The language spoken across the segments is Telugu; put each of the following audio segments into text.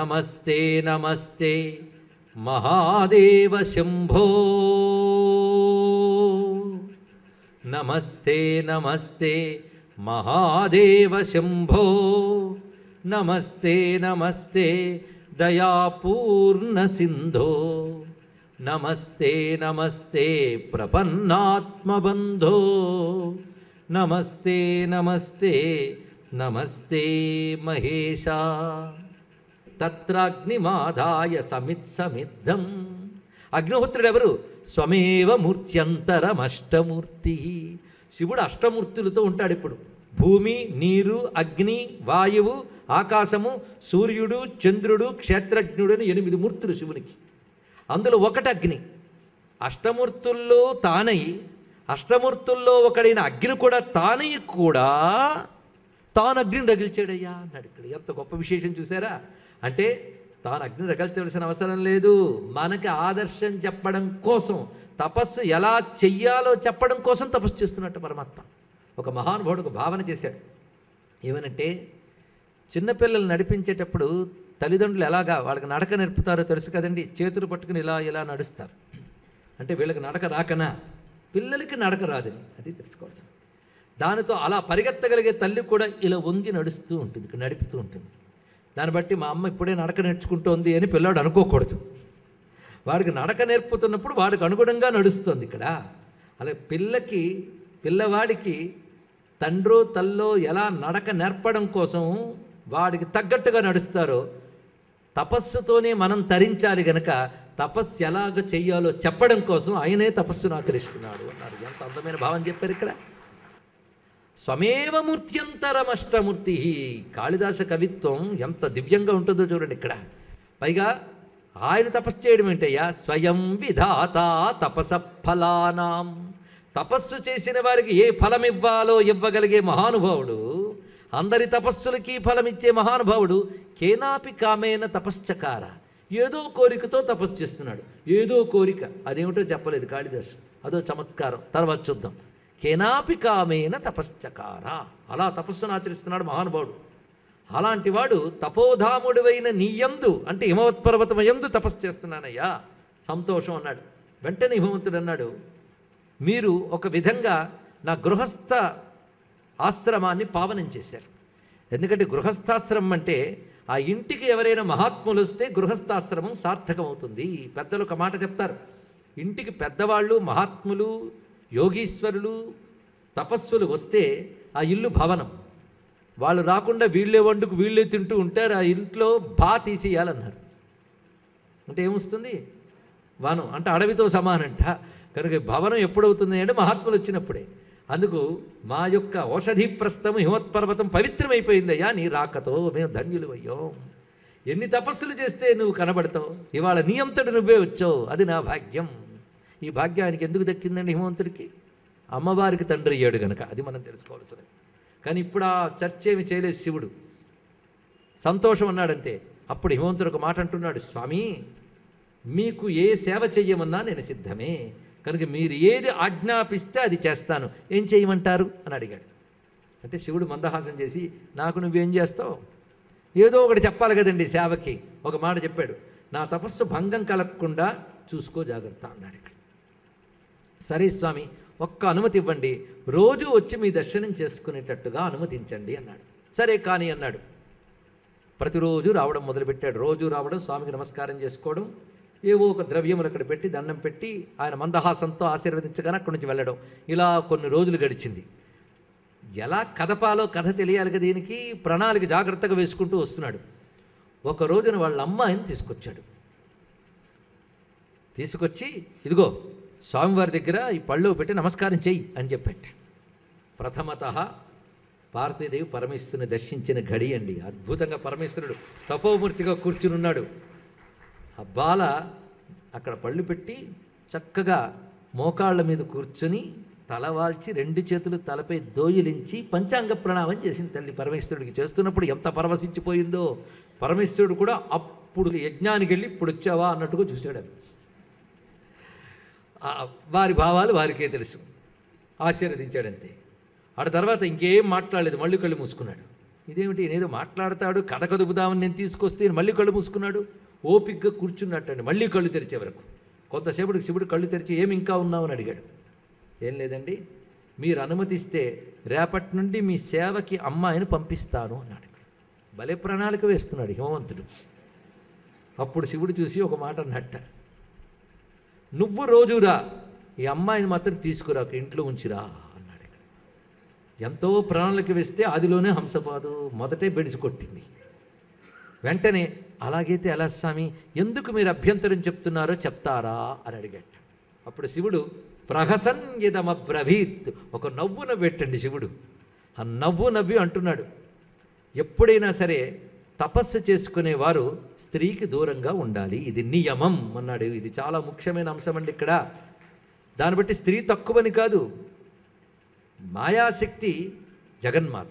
నమస్తే నమస్తే మహాదేవ శంభో నమస్తే నమస్తే మహాదేవ శంభో నమస్తే నమస్తే దయాపూర్ణ సింధో నమస్తే నమస్తే ప్రపన్నాత్మబంధో నమస్తే నమస్తే నమస్తే మహేశ తత్రాగ్నిమాదాయ సమిత్ సమిద్ధం అగ్నిహోత్రుడు ఎవరు స్వమేవ మూర్త్యంతరమష్టమూర్తి శివుడు అష్టమూర్తులతో ఉంటాడు ఇప్పుడు భూమి నీరు అగ్ని వాయువు ఆకాశము సూర్యుడు చంద్రుడు క్షేత్రజ్ఞుడు అని ఎనిమిది మూర్తులు శివునికి అందులో ఒకటి అగ్ని అష్టమూర్తుల్లో తానై అష్టమూర్తుల్లో ఒకడైన అగ్ని కూడా తానై కూడా తాను అగ్నిని రగిల్చాడయ్యా అన్నాడు ఇక్కడ ఎంత గొప్ప విశేషం చూసారా అంటే తాను అగ్ని రగిల్చవలసిన అవసరం లేదు మనకి ఆదర్శం చెప్పడం కోసం తపస్సు ఎలా చెయ్యాలో చెప్పడం కోసం తపస్సు చేస్తున్నట్టు పరమాత్మ ఒక మహానుభావుడు ఒక భావన చేశాడు ఏమనంటే చిన్నపిల్లలు నడిపించేటప్పుడు తల్లిదండ్రులు ఎలాగా వాళ్ళకి నడక నేర్పుతారో తెలుసు కదండి చేతులు పట్టుకుని ఇలా ఇలా నడుస్తారు అంటే వీళ్ళకి నడక రాకనా పిల్లలకి నడక రాదని అది తెలుసుకోవాల్సింది దానితో అలా పరిగెత్తగలిగే తల్లి కూడా ఇలా వంగి నడుస్తూ ఉంటుంది ఇక్కడ నడుపుతూ ఉంటుంది దాన్ని బట్టి మా అమ్మ ఇప్పుడే నడక నేర్చుకుంటోంది అని పిల్లాడు అనుకోకూడదు వాడికి నడక నేర్పుతున్నప్పుడు వాడికి అనుగుణంగా నడుస్తుంది ఇక్కడ అలాగే పిల్లకి పిల్లవాడికి తండ్రో తల్లో ఎలా నడక నేర్పడం కోసం వాడికి తగ్గట్టుగా నడుస్తారో తపస్సుతోనే మనం తరించాలి గనక తపస్సు ఎలాగ చెయ్యాలో చెప్పడం కోసం ఆయనే తపస్సును ఆచరిస్తున్నాడు అన్నారు ఎంత అందమైన భావం చెప్పారు ఇక్కడ స్వమేవ మూర్త్యంతరమష్టమూర్తి కాళిదాస కవిత్వం ఎంత దివ్యంగా ఉంటుందో చూడండి ఇక్కడ పైగా ఆయన తపస్సు చేయడం ఏంటయ్యా స్వయం విధాత తపస ఫలానాం తపస్సు చేసిన వారికి ఏ ఫలం ఇవ్వాలో ఇవ్వగలిగే మహానుభావుడు అందరి తపస్సులకి ఫలమిచ్చే మహానుభావుడు కేనాపి కామేన తపశ్చకార ఏదో కోరికతో తపస్సు చేస్తున్నాడు ఏదో కోరిక అదేమిటో చెప్పలేదు కాళిదాసు అదో చమత్కారం తర్వాత చూద్దాం కేనాపి కామేన తపశ్చకార అలా తపస్సును ఆచరిస్తున్నాడు మహానుభావుడు అలాంటి వాడు తపోధాముడివైన నీయందు అంటే హిమవత్పర్వతమయందు తపస్సు చేస్తున్నానయ్యా సంతోషం అన్నాడు వెంటనే హిమవంతుడు అన్నాడు మీరు ఒక విధంగా నా గృహస్థ ఆశ్రమాన్ని పావనం చేశారు ఎందుకంటే గృహస్థాశ్రమం అంటే ఆ ఇంటికి ఎవరైనా మహాత్ములు వస్తే గృహస్థాశ్రమం సార్థకమవుతుంది పెద్దలు ఒక మాట చెప్తారు ఇంటికి పెద్దవాళ్ళు మహాత్ములు యోగీశ్వరులు తపస్సులు వస్తే ఆ ఇల్లు భవనం వాళ్ళు రాకుండా వీళ్ళే వండుకు వీళ్ళే తింటూ ఉంటారు ఆ ఇంట్లో బా తీసేయాలన్నారు అంటే ఏమొస్తుంది వనం అంటే అడవితో సమానంట కనుక భవనం ఎప్పుడవుతుంది అంటే మహాత్ములు వచ్చినప్పుడే అందుకు మా యొక్క ఔషధి ప్రస్థము హిమోత్పర్వతం పవిత్రమైపోయిందయ్యా నీ రాకతో మేము ధన్యులు అయ్యాం ఎన్ని తపస్సులు చేస్తే నువ్వు కనబడతావు ఇవాళ నీ అంతటి నువ్వే వచ్చావు అది నా భాగ్యం ఈ భాగ్యానికి ఎందుకు దక్కిందండి హిమవంతుడికి అమ్మవారికి తండ్రి అయ్యాడు గనక అది మనం తెలుసుకోవాల్సినది కానీ ఇప్పుడు ఆ చర్చ ఏమి చేయలేదు శివుడు సంతోషం అన్నాడంతే అప్పుడు హిమవంతుడు ఒక మాట అంటున్నాడు స్వామి మీకు ఏ సేవ చెయ్యమన్నా నేను సిద్ధమే కనుక మీరు ఏది ఆజ్ఞాపిస్తే అది చేస్తాను ఏం చేయమంటారు అని అడిగాడు అంటే శివుడు మందహాసం చేసి నాకు నువ్వేం చేస్తావు ఏదో ఒకటి చెప్పాలి కదండి సేవకి ఒక మాట చెప్పాడు నా తపస్సు భంగం కలగకుండా చూసుకో జాగ్రత్త అన్నాడు ఇక్కడ సరే స్వామి ఒక్క అనుమతి ఇవ్వండి రోజు వచ్చి మీ దర్శనం చేసుకునేటట్టుగా అనుమతించండి అన్నాడు సరే కానీ అన్నాడు ప్రతిరోజు రావడం మొదలుపెట్టాడు రోజు రావడం స్వామికి నమస్కారం చేసుకోవడం ఏవో ఒక ద్రవ్యములు అక్కడ పెట్టి దండం పెట్టి ఆయన మందహాసంతో ఆశీర్వదించగానే అక్కడి నుంచి వెళ్ళడం ఇలా కొన్ని రోజులు గడిచింది ఎలా కదపాలో కథ తెలియాలి కదా దీనికి ప్రణాళిక జాగ్రత్తగా వేసుకుంటూ వస్తున్నాడు ఒక రోజున వాళ్ళ అమ్మాయిని తీసుకొచ్చాడు తీసుకొచ్చి ఇదిగో స్వామివారి దగ్గర ఈ పళ్ళు పెట్టి నమస్కారం చెయ్యి అని చెప్పాడు ప్రథమత పార్వతీదేవి పరమేశ్వరుని దర్శించిన ఘడి అండి అద్భుతంగా పరమేశ్వరుడు తపోమూర్తిగా కూర్చుని ఉన్నాడు ఆ బాల అక్కడ పళ్ళు పెట్టి చక్కగా మోకాళ్ళ మీద కూర్చుని తలవాల్చి రెండు చేతులు తలపై దోయిలించి పంచాంగ ప్రణామం చేసింది తల్లి పరమేశ్వరుడికి చేస్తున్నప్పుడు ఎంత పరవశించిపోయిందో పరమేశ్వరుడు కూడా అప్పుడు యజ్ఞానికి వెళ్ళి ఇప్పుడు వచ్చావా అన్నట్టుగా చూశాడు అది ఆ వారి భావాలు వారికే తెలుసు ఆశీర్వదించాడంతే ఆడ తర్వాత ఇంకేం మాట్లాడలేదు మళ్ళీ కళ్ళు మూసుకున్నాడు ఇదేమిటి నేనేదో మాట్లాడతాడు కథ కదుపుదామని నేను తీసుకొస్తే ఈయన మళ్ళీ కళ్ళు మూసుకున్నాడు ఓపిగ్గా కూర్చున్నట్టండి మళ్ళీ కళ్ళు తెరిచే వరకు కొంతసేపటికి శివుడు కళ్ళు తెరిచి ఏమి ఇంకా ఉన్నావు అని అడిగాడు ఏం లేదండి మీరు అనుమతిస్తే రేపటి నుండి మీ సేవకి అమ్మాయిని పంపిస్తాను అన్నాడు భలే ప్రణాళిక వేస్తున్నాడు హిమవంతుడు అప్పుడు శివుడు చూసి ఒక మాట అన్నట్ట నువ్వు రోజురా ఈ అమ్మాయిని మాత్రం తీసుకురా ఇంట్లో ఉంచిరా అన్నాడు ఇక్కడ ఎంతో ప్రణాళిక వేస్తే ఆదిలోనే హంసపాదు మొదటే బెడిసి కొట్టింది వెంటనే అలాగైతే ఎలా స్వామి ఎందుకు మీరు అభ్యంతరం చెప్తున్నారో చెప్తారా అని అడిగట అప్పుడు శివుడు ప్రహసన్ యదమబ్రవీత్ ఒక నవ్వు నవ్వెట్టండి శివుడు ఆ నవ్వు నవ్వి అంటున్నాడు ఎప్పుడైనా సరే తపస్సు చేసుకునేవారు స్త్రీకి దూరంగా ఉండాలి ఇది నియమం అన్నాడు ఇది చాలా ముఖ్యమైన అంశం అండి ఇక్కడ దాన్ని బట్టి స్త్రీ తక్కువని కాదు మాయాశక్తి జగన్మాత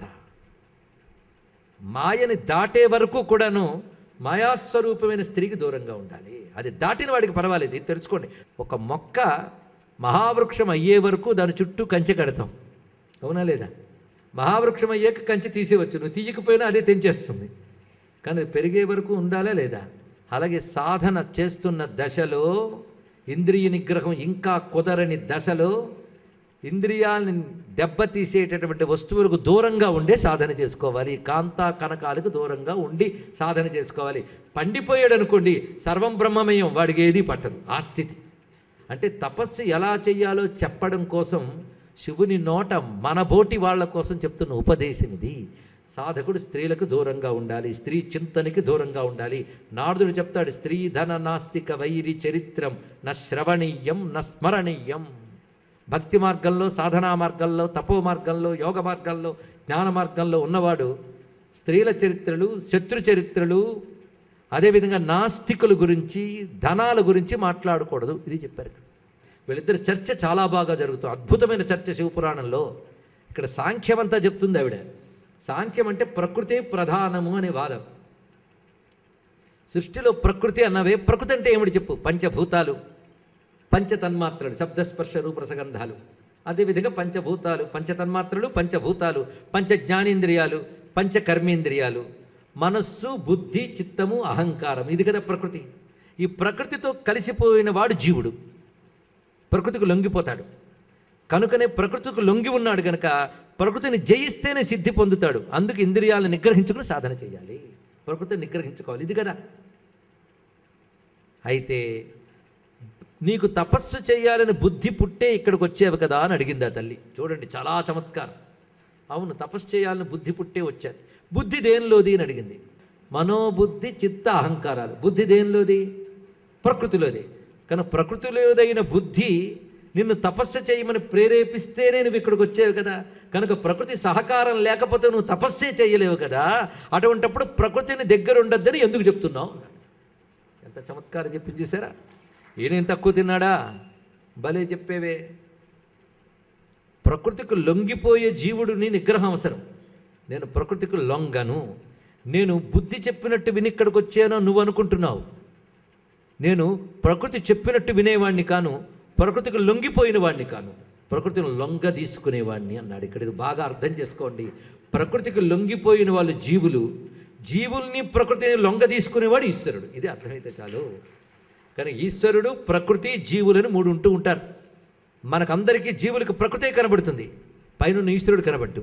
మాయని దాటే వరకు కూడాను మాయాస్వరూపమైన స్త్రీకి దూరంగా ఉండాలి అది దాటిన వాడికి పర్వాలేదు ఇది తెలుసుకోండి ఒక మొక్క మహావృక్షం అయ్యే వరకు దాని చుట్టూ కంచె కడతాం అవునా లేదా మహావృక్షం అయ్యాక కంచె తీసేవచ్చు నువ్వు తీయకపోయినా అదే తెంచేస్తుంది కానీ అది పెరిగే వరకు ఉండాలా లేదా అలాగే సాధన చేస్తున్న దశలో ఇంద్రియ నిగ్రహం ఇంకా కుదరని దశలో ఇంద్రియాలని దెబ్బతీసేటటువంటి వస్తువులకు దూరంగా ఉండే సాధన చేసుకోవాలి కాంతా కనకాలకు దూరంగా ఉండి సాధన చేసుకోవాలి పండిపోయాడు అనుకోండి సర్వం బ్రహ్మమయం వాడికి ఏది పట్టదు ఆ స్థితి అంటే తపస్సు ఎలా చెయ్యాలో చెప్పడం కోసం శివుని నోట మనబోటి వాళ్ళ కోసం చెప్తున్న ఉపదేశం ఇది సాధకుడు స్త్రీలకు దూరంగా ఉండాలి స్త్రీ చింతనకి దూరంగా ఉండాలి నారదుడు చెప్తాడు స్త్రీ ధన నాస్తిక వైరి చరిత్రం న శ్రవణీయం న స్మరణీయం భక్తి మార్గంలో సాధనా మార్గంలో తపో మార్గంలో యోగ మార్గంలో జ్ఞాన మార్గంలో ఉన్నవాడు స్త్రీల చరిత్రలు శత్రు చరిత్రలు అదేవిధంగా నాస్తికుల గురించి ధనాల గురించి మాట్లాడకూడదు ఇది చెప్పారు ఇక్కడ వీళ్ళిద్దరి చర్చ చాలా బాగా జరుగుతుంది అద్భుతమైన చర్చ శివపురాణంలో ఇక్కడ సాంఖ్యమంతా చెప్తుంది ఆవిడ సాంఖ్యం అంటే ప్రకృతే ప్రధానము అనే వాదం సృష్టిలో ప్రకృతి అన్నవే ప్రకృతి అంటే ఏమిటి చెప్పు పంచభూతాలు పంచతన్మాత్రలు శబ్దస్పర్శ రూపరసగంధాలు అదేవిధంగా పంచభూతాలు పంచతన్మాత్రలు పంచభూతాలు పంచ జ్ఞానేంద్రియాలు పంచ కర్మేంద్రియాలు మనస్సు బుద్ధి చిత్తము అహంకారం ఇది కదా ప్రకృతి ఈ ప్రకృతితో కలిసిపోయిన వాడు జీవుడు ప్రకృతికి లొంగిపోతాడు కనుకనే ప్రకృతికి లొంగి ఉన్నాడు కనుక ప్రకృతిని జయిస్తేనే సిద్ధి పొందుతాడు అందుకు ఇంద్రియాలను నిగ్రహించుకుని సాధన చేయాలి ప్రకృతిని నిగ్రహించుకోవాలి ఇది కదా అయితే నీకు తపస్సు చేయాలని బుద్ధి పుట్టే ఇక్కడికి వచ్చేవి కదా అని అడిగింది ఆ తల్లి చూడండి చాలా చమత్కారం అవును తపస్సు చేయాలని బుద్ధి పుట్టే వచ్చాను బుద్ధి దేనిలోది అని అడిగింది మనోబుద్ధి చిత్త అహంకారాలు బుద్ధి దేనిలోది ప్రకృతిలోది కానీ ప్రకృతిలోదైన బుద్ధి నిన్ను తపస్సు చేయమని ప్రేరేపిస్తేనే నువ్వు ఇక్కడికి వచ్చేవి కదా కనుక ప్రకృతి సహకారం లేకపోతే నువ్వు తపస్సే చేయలేవు కదా అటువంటప్పుడు ప్రకృతిని దగ్గర ఉండొద్దని ఎందుకు చెప్తున్నావు అన్నాడు. ఎంత చమత్కారం చెప్పింది చూసారా ఈయనేం తక్కువ తిన్నాడా భలే చెప్పేవే ప్రకృతికి లొంగిపోయే జీవుడిని నిగ్రహం అవసరం నేను ప్రకృతికి లొంగను నేను బుద్ధి చెప్పినట్టు విని ఇక్కడికి వచ్చానో నువ్వు అనుకుంటున్నావు నేను ప్రకృతి చెప్పినట్టు వినేవాడిని కాను ప్రకృతికి లొంగిపోయిన వాడిని కాను ప్రకృతిని లొంగ తీసుకునేవాడిని అన్నాడు ఇక్కడ ఇది బాగా అర్థం చేసుకోండి ప్రకృతికి లొంగిపోయిన వాళ్ళు జీవులు జీవుల్ని ప్రకృతిని లొంగ తీసుకునేవాడు ఈశ్వరుడు ఇది అర్థమైతే చాలు కానీ ఈశ్వరుడు ప్రకృతి జీవులని మూడు ఉంటూ ఉంటారు మనకందరికీ జీవులకు ప్రకృతే కనబడుతుంది పైన ఈశ్వరుడు కనబడ్డు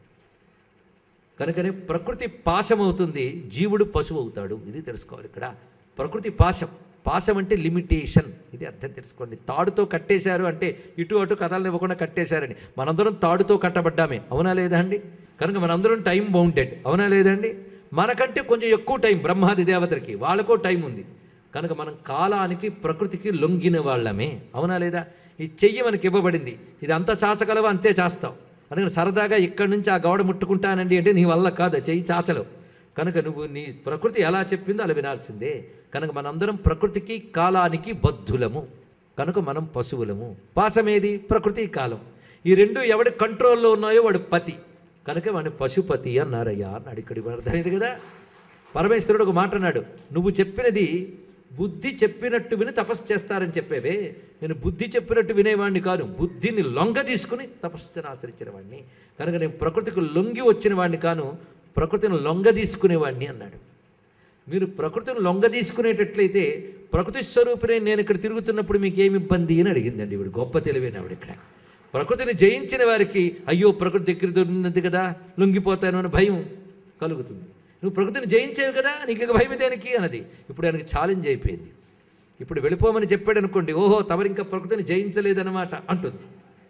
కనుకనే ప్రకృతి పాశం అవుతుంది జీవుడు పశువు అవుతాడు ఇది తెలుసుకోవాలి ఇక్కడ ప్రకృతి పాశం పాశం అంటే లిమిటేషన్ ఇది అర్థం తెలుసుకోండి తాడుతో కట్టేశారు అంటే ఇటు అటు కథలను ఇవ్వకుండా కట్టేశారని మనందరం తాడుతో కట్టబడ్డామే అవునా లేదా అండి కనుక మనందరం టైం బౌండెడ్ అవునా లేదండి మనకంటే కొంచెం ఎక్కువ టైం బ్రహ్మాది దేవతలకి వాళ్ళకో టైం ఉంది కనుక మనం కాలానికి ప్రకృతికి లొంగిన వాళ్ళమే అవునా లేదా ఈ చెయ్యి మనకి ఇవ్వబడింది ఇది అంత చాచగలవా అంతే చాస్తావు అందుకని సరదాగా ఇక్కడి నుంచి ఆ గౌడ ముట్టుకుంటానండి అంటే నీ వల్ల కాదు చెయ్యి చాచలు కనుక నువ్వు నీ ప్రకృతి ఎలా చెప్పిందో అలా వినాల్సిందే కనుక మనందరం ప్రకృతికి కాలానికి బద్ధులము కనుక మనం పశువులము పాసమేది ప్రకృతి కాలం ఈ రెండు ఎవడి కంట్రోల్లో ఉన్నాయో వాడు పతి కనుక వాడిని పశుపతి అన్నారయ్యా అన్నాడు ఇక్కడికి అర్థమైంది కదా పరమేశ్వరుడు ఒక మాట అన్నాడు నువ్వు చెప్పినది బుద్ధి చెప్పినట్టు విని తపస్సు చేస్తారని చెప్పేవే నేను బుద్ధి చెప్పినట్టు వినేవాడిని కాను బుద్ధిని లొంగ తీసుకుని తపస్సును ఆశ్రయించిన వాడిని కనుక నేను ప్రకృతికి లొంగి వచ్చిన వాడిని కాను ప్రకృతిని లొంగ తీసుకునేవాడిని అన్నాడు మీరు ప్రకృతిని లొంగ తీసుకునేటట్లయితే ప్రకృతి స్వరూపిణి నేను ఇక్కడ తిరుగుతున్నప్పుడు మీకు ఏమి ఇబ్బంది అని అడిగిందండి ఇవిడు గొప్ప తెలివైన ఆవిడ ఇక్కడ ప్రకృతిని జయించిన వారికి అయ్యో ప్రకృతి దగ్గర దొరికింది కదా లొంగిపోతాను అని భయం కలుగుతుంది నువ్వు ప్రకృతిని జయించేవి కదా నీకు ఇక భయం దేనికి అన్నది ఇప్పుడు ఆయనకి ఛాలెంజ్ అయిపోయింది ఇప్పుడు వెళ్ళిపోమని చెప్పాడు అనుకోండి ఓహో తమరు ఇంకా ప్రకృతిని జయించలేదన్నమాట అంటుంది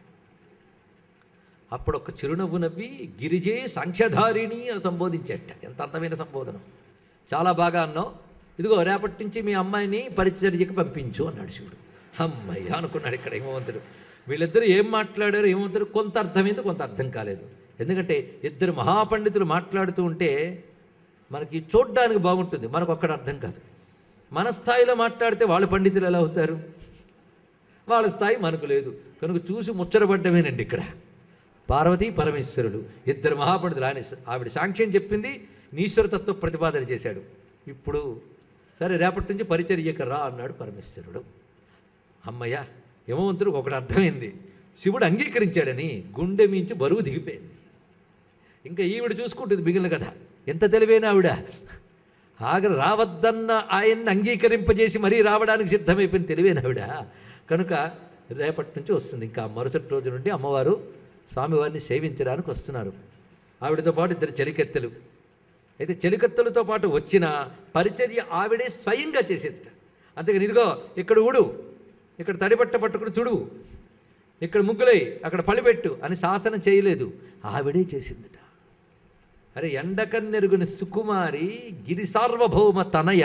అప్పుడు ఒక చిరునవ్వు నవ్వి గిరిజే సాంఖ్యధారిణి అని సంబోధించట ఎంత అందమైన సంబోధన చాలా బాగా అన్నావు ఇదిగో రేపటి నుంచి మీ అమ్మాయిని పరిచర్యకి పంపించు అన్నాడు శివుడు అమ్మయ్య అనుకున్నాడు ఇక్కడ హేమవంతుడు వీళ్ళిద్దరూ ఏం మాట్లాడారు హేమవంతుడు కొంత అర్థమైంది కొంత అర్థం కాలేదు ఎందుకంటే ఇద్దరు మహాపండితులు మాట్లాడుతూ ఉంటే మనకి చూడ్డానికి బాగుంటుంది మనకు ఒక్కడ అర్థం కాదు మన స్థాయిలో మాట్లాడితే వాళ్ళు పండితులు ఎలా అవుతారు వాళ్ళ స్థాయి మనకు లేదు కనుక చూసి ముచ్చటపడ్డమేనండి ఇక్కడ పార్వతీ పరమేశ్వరుడు ఇద్దరు మహాపండితులు ఆయన ఆవిడ సాంక్ష్యం చెప్పింది నీశ్వరతత్వ ప్రతిపాదన చేశాడు ఇప్పుడు సరే రేపటి నుంచి పరిచర్యకు రా అన్నాడు పరమేశ్వరుడు అమ్మయ్య యమవంతుడికి ఒకటి అర్థమైంది శివుడు అంగీకరించాడని గుండె మించి బరువు దిగిపోయింది ఇంకా ఈవిడ చూసుకుంటుంది మిగిలిన కథ ఎంత తెలివైన ఆవిడ ఆగరు రావద్దన్న ఆయన్ని అంగీకరింపజేసి మరీ రావడానికి సిద్ధమైపోయిన తెలివైన ఆవిడ కనుక రేపటి నుంచి వస్తుంది ఇంకా మరుసటి రోజు నుండి అమ్మవారు స్వామివారిని సేవించడానికి వస్తున్నారు ఆవిడతో పాటు ఇద్దరు చెలికెత్తెలు అయితే చెలికత్తెలతో పాటు వచ్చిన పరిచర్య ఆవిడే స్వయంగా చేసేదిట అంతేగాని ఇదిగో ఇక్కడ ఊడు ఇక్కడ తడిబట్ట పట్టుకుని తుడువు ఇక్కడ ముగ్గులై అక్కడ పళ్ళిపెట్టు అని శాసనం చేయలేదు ఆవిడే చేసిందిట అరే ఎండకన్నెరుగుని సుకుమారి గిరి సార్వభౌమ తనయ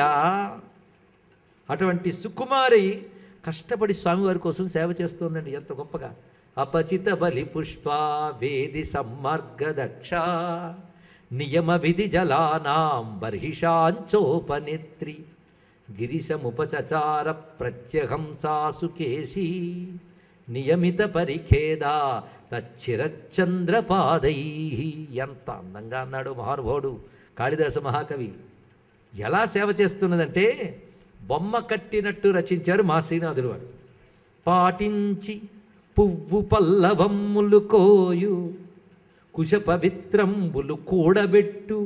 అటువంటి సుకుమారి కష్టపడి స్వామివారి కోసం సేవ చేస్తోందండి ఎంత గొప్పగా అపచిత బలి పుష్ప వేది సమ్మర్గదక్ష నియమ విధి జలానాం బర్హిషాంచోపనేత్రి గిరిశముపచచార ప్రత్యహంసాసు కేసి నియమిత పరిఖేదా తచ్చిరచంద్రపాదై ఎంత అందంగా అన్నాడు మహానుభావుడు కాళిదాస మహాకవి ఎలా సేవ చేస్తున్నదంటే బొమ్మ కట్టినట్టు రచించారు మా శ్రీనాథుడు వాడు పాటించి పువ్వు పల్లవమ్ములు కోయు కుశ పవిత్రంబులు కూడబెట్టు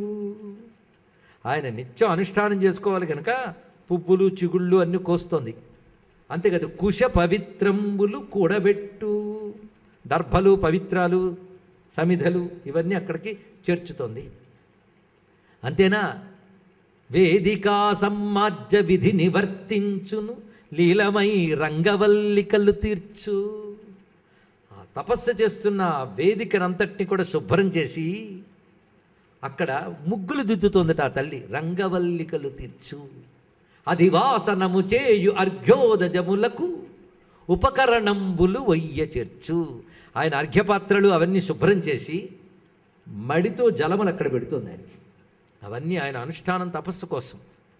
ఆయన నిత్యం అనుష్ఠానం చేసుకోవాలి కనుక పువ్వులు చిగుళ్ళు అన్నీ కోస్తోంది అంతేకాదు కుశ పవిత్రంబులు కూడబెట్టు దర్భలు పవిత్రాలు సమిధలు ఇవన్నీ అక్కడికి చేర్చుతోంది అంతేనా వేదికా సమ్మాజ్య విధి నివర్తించును లీలమై రంగవల్లికలు తీర్చు ఆ తపస్సు చేస్తున్న ఆ వేదికనంతటిని కూడా శుభ్రం చేసి అక్కడ ముగ్గులు దిద్దుతోందట ఆ తల్లి రంగవల్లికలు తీర్చు అధివాసనము చేయు అర్ఘ్యోదజములకు ఉపకరణంబులు వయ్య చేర్చు ఆయన అర్ఘ్యపాత్రలు అవన్నీ శుభ్రం చేసి మడితో జలములు అక్కడ పెడుతోంది ఆయనకి అవన్నీ ఆయన అనుష్ఠానం తపస్సు కోసం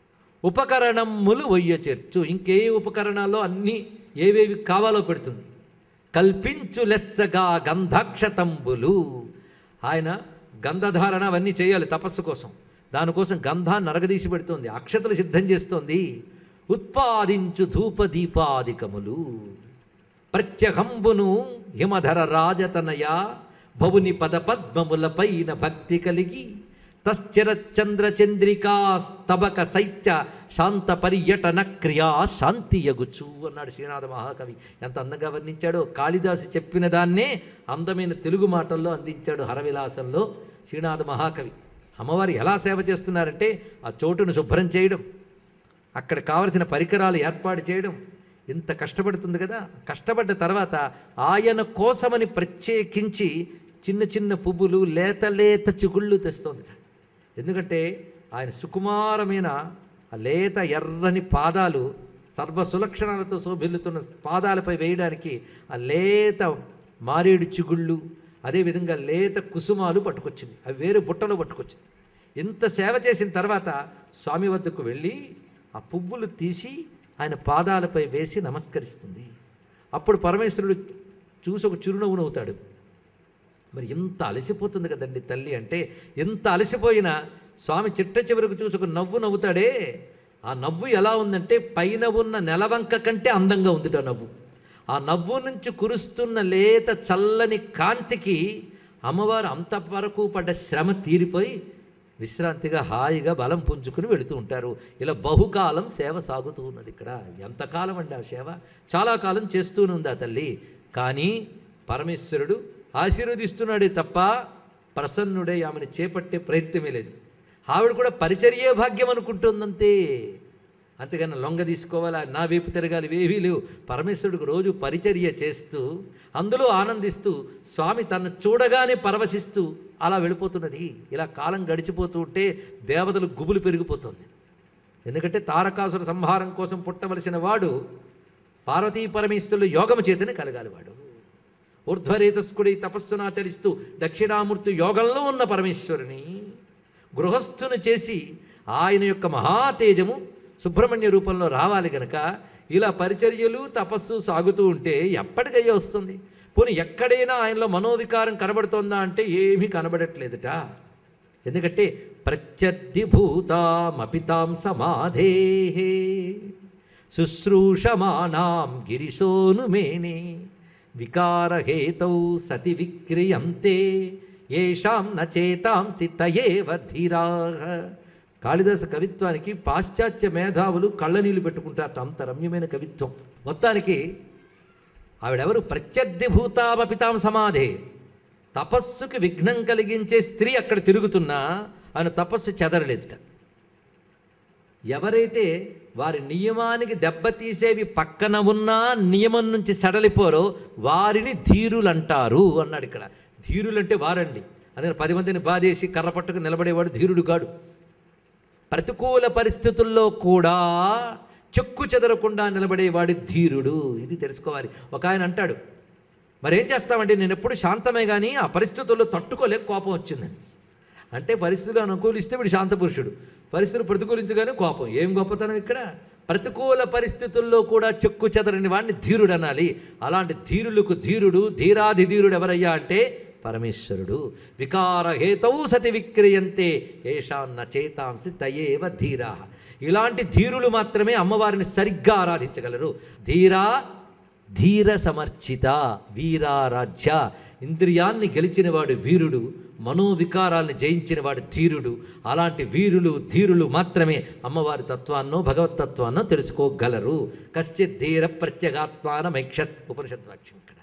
ఉపకరణములు వయ్య చేర్చు ఇంకే ఉపకరణాల్లో అన్నీ ఏవేవి కావాలో పెడుతుంది కల్పించు లెస్సగా గంధాక్షతంబులు ఆయన గంధధారణ అవన్నీ చేయాలి తపస్సు కోసం దానికోసం గంధాన్ని నరగదీసి పెడుతోంది అక్షతలు సిద్ధం చేస్తోంది ఉత్పాదించు ధూపదీపాదికములు ప్రత్యహంబును హిమధర రాజతనయ భవుని పద పద్మములపైన భక్తి కలిగి తశ్చరచంద్ర చంద్రికా స్తబక శైత్య శాంత పర్యటన క్రియా శాంతి యగుచు అన్నాడు శ్రీనాథ మహాకవి ఎంత అందంగా వర్ణించాడో కాళిదాసు చెప్పిన దాన్నే అందమైన తెలుగు మాటల్లో అందించాడు హరవిలాసంలో శ్రీనాథ మహాకవి అమ్మవారు ఎలా సేవ చేస్తున్నారంటే ఆ చోటును శుభ్రం చేయడం అక్కడ కావలసిన పరికరాలు ఏర్పాటు చేయడం ఇంత కష్టపడుతుంది కదా కష్టపడ్డ తర్వాత ఆయన కోసమని ప్రత్యేకించి చిన్న చిన్న పువ్వులు లేత లేత చిగుళ్ళు తెస్తోంది ఎందుకంటే ఆయన సుకుమారమైన ఆ లేత ఎర్రని పాదాలు సర్వ సులక్షణాలతో శోభిల్లుతున్న పాదాలపై వేయడానికి ఆ లేత మారేడు చిగుళ్ళు అదేవిధంగా లేత కుసుమాలు పట్టుకొచ్చింది అవి వేరే బుట్టలో పట్టుకొచ్చింది ఇంత సేవ చేసిన తర్వాత స్వామి వద్దకు వెళ్ళి ఆ పువ్వులు తీసి ఆయన పాదాలపై వేసి నమస్కరిస్తుంది అప్పుడు పరమేశ్వరుడు చూసి ఒక చిరునవ్వు నవ్వుతాడు మరి ఎంత అలసిపోతుంది కదండి తల్లి అంటే ఎంత అలసిపోయినా స్వామి చిట్ట చివరికి చూసి ఒక నవ్వు నవ్వుతాడే ఆ నవ్వు ఎలా ఉందంటే పైన ఉన్న నెలవంక కంటే అందంగా ఉంది ఆ నవ్వు ఆ నవ్వు నుంచి కురుస్తున్న లేత చల్లని కాంతికి అమ్మవారు అంత వరకు పడ్డ శ్రమ తీరిపోయి విశ్రాంతిగా హాయిగా బలం పుంజుకుని వెళుతూ ఉంటారు ఇలా బహుకాలం సేవ సాగుతూ ఉన్నది ఇక్కడ ఎంతకాలం అండి ఆ సేవ చాలా కాలం చేస్తూనే ఉంది ఆ తల్లి కానీ పరమేశ్వరుడు ఆశీర్వదిస్తున్నాడే తప్ప ప్రసన్నుడే ఆమెను చేపట్టే ప్రయత్నమే లేదు ఆవిడ కూడా పరిచర్యే భాగ్యం అనుకుంటుందంతే అంతేగాని లొంగ తీసుకోవాలా నా వైపు తిరగాలి ఇవేవీ లేవు పరమేశ్వరుడికి రోజు పరిచర్య చేస్తూ అందులో ఆనందిస్తూ స్వామి తను చూడగానే పరవశిస్తూ అలా వెళ్ళిపోతున్నది ఇలా కాలం గడిచిపోతూ ఉంటే దేవతలు గుబులు పెరిగిపోతుంది ఎందుకంటే తారకాసుర సంహారం కోసం పుట్టవలసిన వాడు పార్వతీ పరమేశ్వరులు యోగము చేతనే కలగాలి వాడు ఊర్ధ్వరేతస్కుడి తపస్సునాచరిస్తూ దక్షిణామూర్తి యోగంలో ఉన్న పరమేశ్వరుని గృహస్థును చేసి ఆయన యొక్క మహాతేజము సుబ్రహ్మణ్య రూపంలో రావాలి గనక ఇలా పరిచర్యలు తపస్సు సాగుతూ ఉంటే ఎప్పటికయ్యే వస్తుంది పోనీ ఎక్కడైనా ఆయనలో మనోవికారం కనబడుతోందా అంటే ఏమీ కనబడట్లేదుట ఎందుకంటే ప్రత్యర్థి భూతామపితాం సమాధే శుశ్రూషమానాం గిరిశోను మేనే వికారహేతౌ సతి విక్రియంతే ఏషాం నచేతాంసి తయేవ ధీరా కాళిదాస కవిత్వానికి పాశ్చాత్య మేధావులు కళ్ళనీళ్ళు పెట్టుకుంటారట అంత రమ్యమైన కవిత్వం మొత్తానికి ఆవిడెవరు ప్రత్యర్థి భూతామపితాం సమాధే తపస్సుకి విఘ్నం కలిగించే స్త్రీ అక్కడ తిరుగుతున్నా ఆయన తపస్సు చెదరలేదుట ఎవరైతే వారి నియమానికి దెబ్బతీసేవి పక్కన ఉన్నా నియమం నుంచి సడలిపోరో వారిని ధీరులంటారు అన్నాడు ఇక్కడ ధీరులంటే వారండి అందుకని పది మందిని బాధేసి కర్ర పట్టుకు నిలబడేవాడు ధీరుడు కాడు ప్రతికూల పరిస్థితుల్లో కూడా చెక్కు చెదరకుండా నిలబడేవాడి ధీరుడు ఇది తెలుసుకోవాలి ఒక ఆయన అంటాడు మరేం చేస్తామండి నేను ఎప్పుడు శాంతమే కానీ ఆ పరిస్థితుల్లో తట్టుకోలేక కోపం వచ్చిందని అంటే పరిస్థితులు అనుకూలిస్తే వీడు శాంత పురుషుడు పరిస్థితులు ప్రతికూలించగానే కోపం ఏం గొప్పతనం ఇక్కడ ప్రతికూల పరిస్థితుల్లో కూడా చెక్కు చెదరని వాడిని ధీరుడు అనాలి అలాంటి ధీరులకు ధీరుడు ధీరాధి ధీరుడు ఎవరయ్యా అంటే పరమేశ్వరుడు వికారహేతౌ సతి విక్రియంతే ఏషాన్న చేతాంసి తయేవ ధీరా ఇలాంటి ధీరులు మాత్రమే అమ్మవారిని సరిగ్గా ఆరాధించగలరు ధీరా ధీర సమర్చిత వీరారాధ్య ఇంద్రియాన్ని గెలిచినవాడు వీరుడు మనోవికారాల్ని జయించినవాడు ధీరుడు అలాంటి వీరులు ధీరులు మాత్రమే అమ్మవారి తత్వాన్నో భగవతత్వాన్నో తెలుసుకోగలరు కశ్చిత్ ధీర ప్రత్యేగాత్మాన మైక్షత్ ఉపనిషత్ వాక్యం ఇక్కడ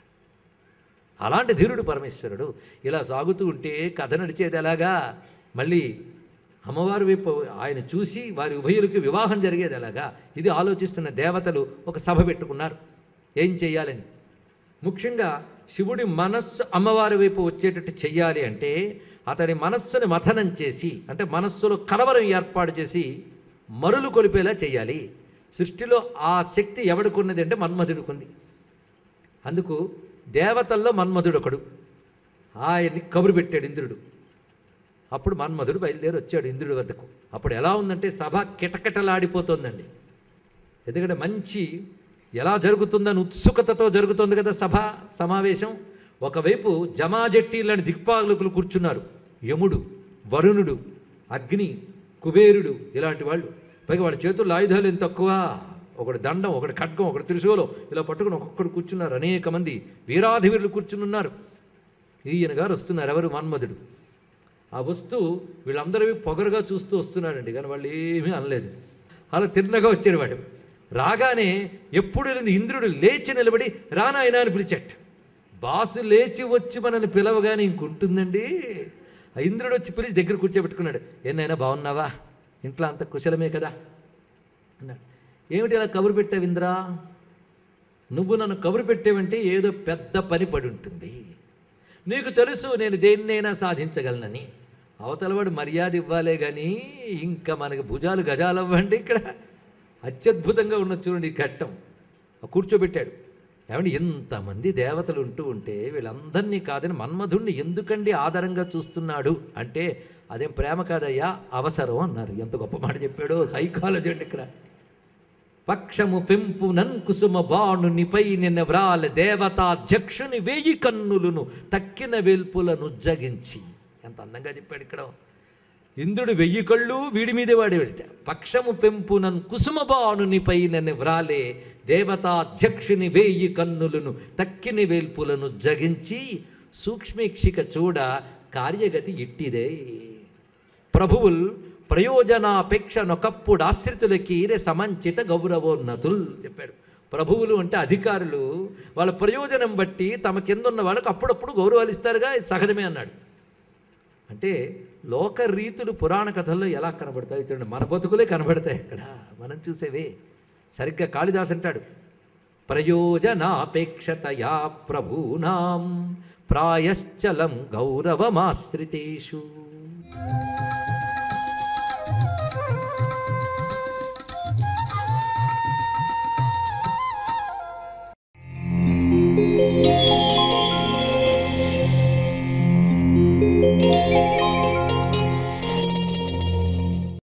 అలాంటి ధీరుడు పరమేశ్వరుడు ఇలా సాగుతూ ఉంటే కథ నడిచేది ఎలాగా మళ్ళీ అమ్మవారి వైపు ఆయన చూసి వారి ఉభయులకి వివాహం జరిగేది ఎలాగా ఇది ఆలోచిస్తున్న దేవతలు ఒక సభ పెట్టుకున్నారు ఏం చెయ్యాలని ముఖ్యంగా శివుడి మనస్సు అమ్మవారి వైపు వచ్చేటట్టు చెయ్యాలి అంటే అతడి మనస్సుని మథనం చేసి అంటే మనస్సులో కలవరం ఏర్పాటు చేసి మరులు కొలిపేలా చేయాలి సృష్టిలో ఆ శక్తి ఎవడికున్నది అంటే మన్మధుడికుంది అందుకు దేవతల్లో మన్మధుడు ఒకడు ఆయన్ని కబురు పెట్టాడు ఇంద్రుడు అప్పుడు మన్మధుడు బయలుదేరి వచ్చాడు ఇంద్రుడి వద్దకు అప్పుడు ఎలా ఉందంటే సభ కిటకిటలాడిపోతోందండి ఎందుకంటే మంచి ఎలా జరుగుతుందని ఉత్సుకతతో జరుగుతుంది కదా సభ సమావేశం ఒకవైపు జమాజట్టీలని దిక్పాలకులు కూర్చున్నారు యముడు వరుణుడు అగ్ని కుబేరుడు ఇలాంటి వాళ్ళు పైగా వాళ్ళ చేతుల్లో ఆయుధాలు ఎంత తక్కువ ఒకటి దండం ఒకటి ఖడ్గం ఒకటి త్రిశూలం ఇలా పట్టుకుని ఒక్కొక్కడు కూర్చున్నారు అనేక మంది వీరాధివీరులు కూర్చుని ఉన్నారు ఈయన గారు వస్తున్నారు ఎవరు మన్మధుడు ఆ వస్తువు వీళ్ళందరూ పొగరుగా చూస్తూ వస్తున్నాడండి కానీ వాళ్ళు ఏమీ అనలేదు అలా తిన్నగా వచ్చాడు వాడు రాగానే ఎప్పుడు లేనిది ఇంద్రుడు లేచి నిలబడి రానాయన అని పిలిచాట బాసు లేచి వచ్చి మనల్ని పిలవగానే ఇంకుంటుందండి ఆ ఇంద్రుడు వచ్చి పిలిచి దగ్గర కూర్చోబెట్టుకున్నాడు ఏనైనా బాగున్నావా ఇంట్లో అంత కుశలమే కదా అన్నాడు ఏమిటి ఇలా కబురు పెట్టావు ఇంద్రా నువ్వు నన్ను కబురు పెట్టావంటే ఏదో పెద్ద పని పడి ఉంటుంది నీకు తెలుసు నేను దేన్నైనా సాధించగలనని అవతలవాడు మర్యాద ఇవ్వాలే కానీ ఇంకా మనకి భుజాలు గజాలు అవ్వండి ఇక్కడ అత్యద్భుతంగా ఉన్న చూడండి ఈ ఘట్టం ఆ కూర్చోబెట్టాడు ఏమండి ఎంతమంది దేవతలు ఉంటూ ఉంటే వీళ్ళందరినీ కాదని మన్మధుణ్ణి ఎందుకండి ఆధారంగా చూస్తున్నాడు అంటే అదేం ప్రేమ కాదయ్యా అవసరం అన్నారు ఎంత గొప్ప మాట చెప్పాడో సైకాలజీ అండి ఇక్కడ పక్షము పెంపు నన్కుసుమ బాణునిపై నిన్న వ్రాల దేవతాధ్యక్షుని వేయి కన్నులను తక్కిన వెల్పులను జగించి ఎంత అందంగా చెప్పాడు ఇక్కడ ఇంద్రుడు వెయ్యి కళ్ళు వీడి మీదే వాడేవాడిట పక్షము పెంపు నన్ కుసుమ బాణునిపై నన్ను వ్రాలే దేవతాధ్యక్షుని వేయి కన్నులను తక్కిన వేల్పులను జగించి సూక్ష్మీక్షిక చూడ కార్యగతి ఇట్టిదే ప్రభువుల్ ప్రయోజనాపేక్ష నొకప్పుడు ఆశ్రితులకి రే సమంచిత గౌరవోన్నతుల్ చెప్పాడు ప్రభువులు అంటే అధికారులు వాళ్ళ ప్రయోజనం బట్టి తమ కింద ఉన్న వాళ్ళకి అప్పుడప్పుడు గౌరవాలు ఇస్తారుగా ఇది సహజమే అన్నాడు అంటే లోక రీతులు పురాణ కథల్లో ఎలా కనబడతాయి చూడండి మన బతుకులే కనబడతాయి అక్కడ మనం చూసేవే సరిగ్గా కాళిదాస్ అంటాడు ప్రయోజనాపేక్షతయా ప్రభూనాం ప్రాయశ్చలం గౌరవమాశ్రితేషు